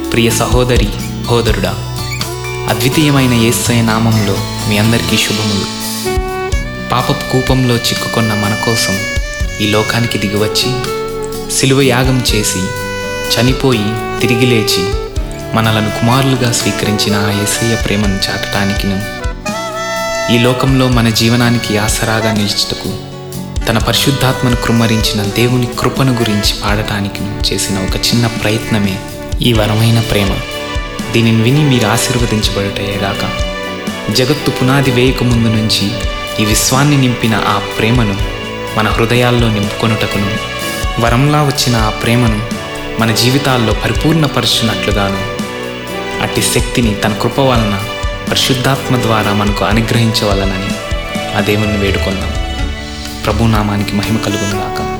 ప్రియ సహోదరి సహోదరుడా అద్వితీయమైన యేసయ నామంలో మీ అందరికీ శుభములు పాపపు కూపంలో చిక్కుకున్న మన కోసం ఈ లోకానికి దిగివచ్చి సిలువ యాగం చేసి చనిపోయి తిరిగి లేచి మనలను కుమారులుగా స్వీకరించిన ఆ యేసయ్య ప్రేమను చాటటానికిను ఈ లోకంలో మన జీవనానికి ఆసరాగా నిలుచుటకు తన పరిశుద్ధాత్మను కృమ్మరించిన దేవుని కృపను గురించి పాడటానికి చేసిన ఒక చిన్న ప్రయత్నమే ఈ వరమైన ప్రేమ దీనిని విని మీరు ఆశీర్వదించబడటయేగాక జగత్తు పునాది వేయక ముందు నుంచి ఈ విశ్వాన్ని నింపిన ఆ ప్రేమను మన హృదయాల్లో నింపుకొనుటకును వరంలా వచ్చిన ఆ ప్రేమను మన జీవితాల్లో పరిపూర్ణపరచునట్లుగాను అట్టి శక్తిని తన కృప వలన పరిశుద్ధాత్మ ద్వారా మనకు అనుగ్రహించవలనని ఆ దేవుణ్ణి వేడుకొందాం ప్రభునామానికి మహిమ కలుగునుగాక